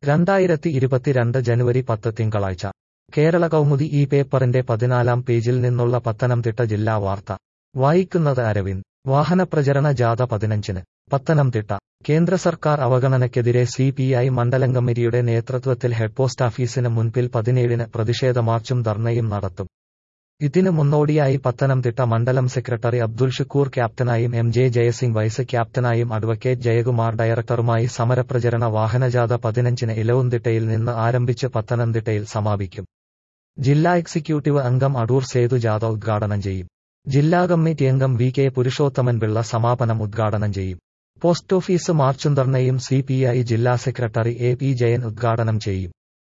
രണ്ടായിരത്തി ഇരുപത്തിരണ്ട് ജനുവരി പത്ത് തിങ്കളാഴ്ച കേരള കൗമുദി ഈ പേപ്പറിന്റെ പതിനാലാം പേജിൽ നിന്നുള്ള പത്തനംതിട്ട ജില്ലാ വാർത്ത വായിക്കുന്നത് അരവിന്ദ് വാഹനപ്രചരണ ജാഥ പതിനഞ്ചിന് പത്തനംതിട്ട കേന്ദ്ര സർക്കാർ അവഗണനയ്ക്കെതിരെ സി പി ഐ മണ്ഡലം കമ്മിറ്റിയുടെ നേതൃത്വത്തിൽ ഹെഡ് പോസ്റ്റ് ഓഫീസിന് മുൻപിൽ പതിനേഴിന് പ്രതിഷേധ മാർച്ചും ധർണയും നടത്തും ഇതിന് മുന്നോടിയായി പത്തനംതിട്ട മണ്ഡലം സെക്രട്ടറി അബ്ദുൽ ഷുക്കൂർ ക്യാപ്റ്റനായും എം ജെ ജയസിംഗ് വൈസ് ക്യാപ്റ്റനായും അഡ്വക്കേറ്റ് ജയകുമാർ ഡയറക്ടറുമായി സമരപ്രചരണ വാഹനജാഥ പതിനഞ്ചിന് ഇലവുംതിട്ടയിൽ നിന്ന് ആരംഭിച്ച് പത്തനംതിട്ടയിൽ സമാപിക്കും ജില്ലാ എക്സിക്യൂട്ടീവ് അംഗം അടൂർ സേതു ജാഥ ഉദ്ഘാടനം ചെയ്യും ജില്ലാ കമ്മിറ്റി അംഗം വി കെ പുരുഷോത്തമൻ പിള്ള സമാപനം ഉദ്ഘാടനം ചെയ്യും പോസ്റ്റ് ഓഫീസ് മാർച്ചും ധർണയും സി പി ഐ ജില്ലാ സെക്രട്ടറി എ പി ജയൻ ഉദ്ഘാടനം ചെയ്യും